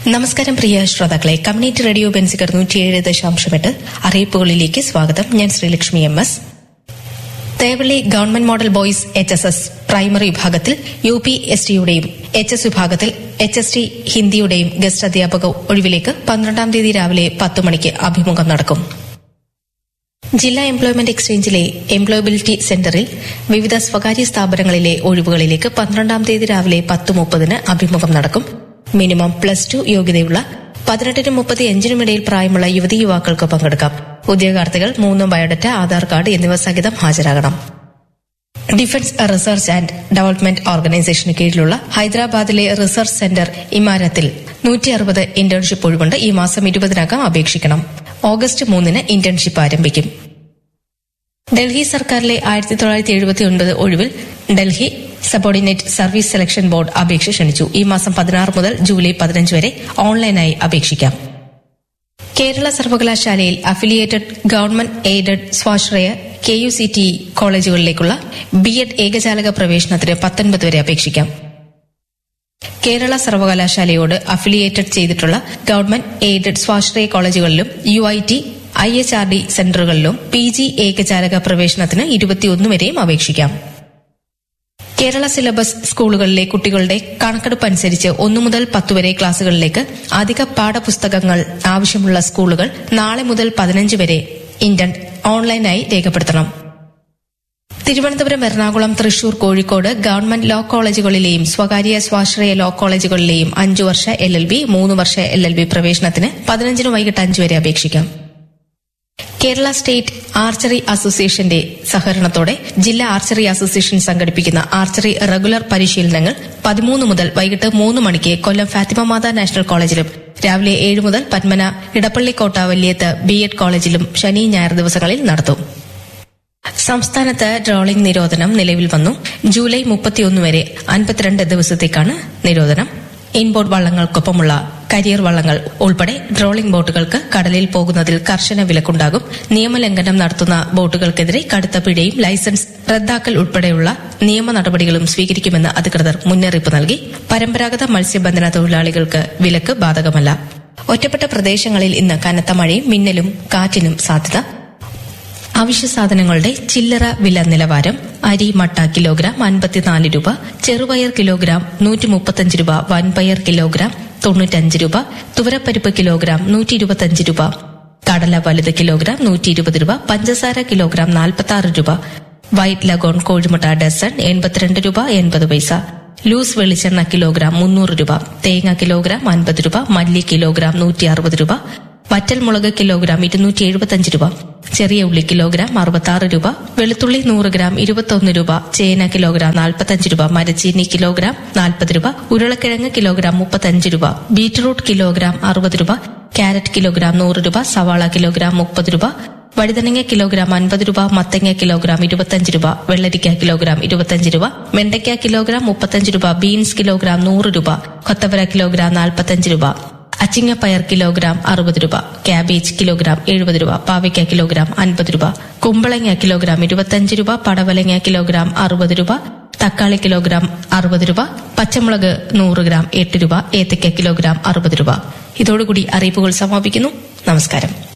നമസ്കാരം പ്രിയ ശ്രോതാക്കളെ community radio ബെൻസിക്കർ നൂറ്റിയേഴ് ദശാംശം എട്ട് അറിയിപ്പുകളിലേക്ക് സ്വാഗതം ഞാൻ Sreelakshmi M S Thevally government model boys H S S primary വിഭാഗത്തിൽ യു പി എസ് ടിയുടെയും എച്ച് എസ് വിഭാഗത്തിൽ എച്ച് എസ് ടി ഹിന്ദിയുടെയും ഗസ്റ്റ് അധ്യാപക ഒഴിവിലേക്ക് പന്ത്രണ്ടാം തീയതി രാവിലെ പത്ത് മണിക്ക് അഭിമുഖം നടക്കും ജില്ലാ എംപ്ലോയ്മെന്റ് എക്സ്ചേഞ്ചിലെ എംപ്ലോയബിലിറ്റി സെന്ററിൽ വിവിധ സ്വകാര്യ സ്ഥാപനങ്ങളിലെ ഒഴിവുകളിലേക്ക് പന്ത്രണ്ടാം തീയതി രാവിലെ പത്ത് മുപ്പതിന് അഭിമുഖം നടക്കും മിനിമം പ്ലസ് ടു യോഗ്യതയുള്ള പതിനെട്ടിനും മുപ്പത്തിയഞ്ചിനും ഇടയിൽ പ്രായമുള്ള യുവതി യുവാക്കൾക്ക് പങ്കെടുക്കാം ഉദ്യോഗാർത്ഥികൾ മൂന്ന് ബയോഡറ്റ ആധാർ കാർഡ് എന്നിവ സഹിതം ഹാജരാകണം ഡിഫൻസ് റിസർച്ച് ആൻഡ് ഡെവലപ്മെന്റ് ഓർഗനൈസേഷന് കീഴിലുള്ള ഹൈദരാബാദിലെ റിസർച്ച് സെന്റർ ഇമാരത്തിൽ നൂറ്റി അറുപത് ഇന്റേൺഷിപ്പ് ഒഴിവുണ്ട് ഈ മാസം ഇരുപതിനകം അപേക്ഷിക്കണം ഓഗസ്റ്റ് മൂന്നിന് ഇന്റേൺഷിപ്പ് ആരംഭിക്കും ഡൽഹി സർക്കാരിലെ ആയിരത്തി തൊള്ളായിരത്തി എഴുപത്തി ഒൻപത് ഒഴിവിൽ Delhi subordinate service selection board അപേക്ഷ ക്ഷണിച്ചു ഈ മാസം പതിനാറ് മുതൽ ജൂലൈ പതിനഞ്ച് വരെ ഓൺലൈനായി അപേക്ഷിക്കാം കേരള സർവകലാശാലയിൽ അഫിലിയേറ്റഡ് ഗവൺമെന്റ് എയ്ഡഡ് സ്വാശ്രയ കെ യു സി ടി കോളേജുകളിലേക്കുള്ള ബി എഡ് ഏകജാലക പ്രവേശനത്തിന് പത്തൊൻപത് വരെ അപേക്ഷിക്കാം കേരള സർവകലാശാലയോട് അഫിലിയേറ്റഡ് ചെയ്തിട്ടുള്ള ഗവൺമെന്റ് എയ്ഡഡ് സ്വാശ്രയ കോളേജുകളിലും U I T I H R D സെന്ററുകളിലും പി ജി ഏകജാലക പ്രവേശനത്തിന് ഇരുപത്തിയൊന്ന് വരെയും അപേക്ഷിക്കാം കേരള സിലബസ് സ്കൂളുകളിലെ കുട്ടികളുടെ കണക്കെടുപ്പ് അനുസരിച്ച് ഒന്നു മുതൽ പത്ത് വരെ ക്ലാസുകളിലേക്ക് അധിക പാഠപുസ്തകങ്ങൾ ആവശ്യമുള്ള സ്കൂളുകൾ നാളെ മുതൽ പതിനഞ്ച് വരെ ഇന്റൺ ഓൺലൈനായി രേഖപ്പെടുത്തണം തിരുവനന്തപുരം എറണാകുളം തൃശൂർ കോഴിക്കോട് ഗവൺമെന്റ് ലോ കോളേജുകളിലെയും സ്വകാര്യ സ്വാശ്രയ ലോ കോളേജുകളിലെയും അഞ്ചു വർഷ എൽ എൽ ബി മൂന്ന് വർഷ എൽ എൽ ബി പ്രവേശനത്തിന് പതിനഞ്ചിന് വൈകിട്ട് അഞ്ച് വരെ അപേക്ഷിക്കാം കേരള സ്റ്റേറ്റ് ആർച്ചറി അസോസിയേഷന്റെ സഹകരണത്തോടെ ജില്ലാ ആർച്ചറി അസോസിയേഷൻ സംഘടിപ്പിക്കുന്ന ആർച്ചറി റെഗുലർ പരിശീലനങ്ങൾ പതിമൂന്ന് മുതൽ വൈകിട്ട് മൂന്ന് മണിക്ക് കൊല്ലം ഫാത്തിമ മാതാ നാഷണൽ കോളേജിലും രാവിലെ ഏഴ് മുതൽ പത്മന ഇടപ്പള്ളിക്കോട്ട വല്യത്ത് ബി എഡ് കോളേജിലും ശനി ഞായർ ദിവസങ്ങളിൽ നടത്തും സംസ്ഥാനത്ത് ട്രോളിംഗ് നിരോധനം നിലവിൽ വന്നു ജൂലൈ മുപ്പത്തിയൊന്ന് വരെ അൻപത്തിരണ്ട് ദിവസത്തേക്കാണ് നിരോധനം ഇൻബോർഡ് വള്ളങ്ങൾക്കൊപ്പമുള്ള കരിയർ വള്ളങ്ങൾ ഉൾപ്പെടെ ട്രോളിംഗ് ബോട്ടുകൾക്ക് കടലിൽ പോകുന്നതിൽ കർശന വിലക്കുണ്ടാകും നിയമലംഘനം നടത്തുന്ന ബോട്ടുകൾക്കെതിരെ കടുത്ത പിഴയും ലൈസൻസ് റദ്ദാക്കൽ ഉൾപ്പെടെയുള്ള നിയമ നടപടികളും സ്വീകരിക്കുമെന്ന് അധികൃതർ മുന്നറിയിപ്പ് നൽകി പരമ്പരാഗത മത്സ്യബന്ധന തൊഴിലാളികൾക്ക് വിലക്ക് ബാധകമല്ല ഒറ്റപ്പെട്ട പ്രദേശങ്ങളിൽ ഇന്ന് കനത്ത മഴയും മിന്നലും കാറ്റിനും സാധ്യത അവശ്യ സാധനങ്ങളുടെ ചില്ലറ വില നിലവാരം അരി മട്ട കിലോഗ്രാം അൻപത്തിനാല് രൂപ ചെറുപയർ കിലോഗ്രാം നൂറ്റി മുപ്പത്തഞ്ച് രൂപ വൻപയർ കിലോഗ്രാം തൊണ്ണൂറ്റഞ്ച് രൂപ തുവരപ്പരിപ്പ് കിലോഗ്രാം നൂറ്റി ഇരുപത്തഞ്ച് രൂപ കടല വലുത് കിലോഗ്രാം നൂറ്റി ഇരുപത് രൂപ പഞ്ചസാര കിലോഗ്രാം നാൽപ്പത്തി ആറ് രൂപ വൈറ്റ് ലഗോൺ കോഴിമുട്ട ഡസൺ എൺപത്തിരണ്ട് രൂപ എൺപത് പൈസ ലൂസ് വെളിച്ചെണ്ണ കിലോഗ്രാം മുന്നൂറ് രൂപ തേങ്ങ കിലോഗ്രാം അൻപത് രൂപ മല്ലി കിലോഗ്രാം നൂറ്റി അറുപത് രൂപ വറ്റൽമുളക് കിലോഗ്രാം ഇരുന്നൂറ്റി എഴുപത്തഞ്ച് രൂപ ചെറിയ ഉള്ളി കിലോഗ്രാം അറുപത്തി രൂപ വെളുത്തുള്ളി നൂറ് ഗ്രാം ഇരുപത്തൊന്ന് രൂപ ചേന കിലോഗ്രാം നാൽപ്പത്തഞ്ച് രൂപ മരച്ചീനി കിലോഗ്രാം നാൽപ്പത് രൂപ ഉരുളക്കിഴങ്ങ് കിലോഗ്രാം മുപ്പത്തഞ്ച് രൂപ ബീറ്റ്റൂട്ട് കിലോഗ്രാം അറുപത് രൂപ ക്യാരറ്റ് കിലോഗ്രാം നൂറ് രൂപ സവാള കിലോഗ്രാം മുപ്പത് രൂപ വഴുതനങ്ങ കിലോഗ്രാം അൻപത് രൂപ മത്തങ്ങ കിലോഗ്രാം ഇരുപത്തഞ്ച് രൂപ വെള്ളരിക്ക കിലോഗ്രാം ഇരുപത്തഞ്ച് രൂപ വെണ്ടയ്ക്ക കിലോഗ്രാം മുപ്പത്തഞ്ച് രൂപ ബീൻസ് കിലോഗ്രാം നൂറ് രൂപ കൊത്തവര കിലോഗ്രാം നാൽപ്പത്തഞ്ച് രൂപ അച്ചിങ്ങപ്പയർ കിലോഗ്രാം അറുപത് രൂപ ക്യാബേജ് കിലോഗ്രാം എഴുപത് രൂപ പാവയ്ക്ക കിലോഗ്രാം അൻപത് രൂപ കുമ്പളങ്ങ കിലോഗ്രാം ഇരുപത്തഞ്ച് രൂപ പടവലങ്ങ കിലോഗ്രാം അറുപത് രൂപ തക്കാളി കിലോഗ്രാം അറുപത് രൂപ പച്ചമുളക് നൂറ് ഗ്രാം എട്ട് രൂപ ഏത്തയ്ക്ക കിലോഗ്രാം അറുപത് രൂപ ഇതോടുകൂടി അറിയിപ്പുകൾ സമാപിക്കുന്നു നമസ്കാരം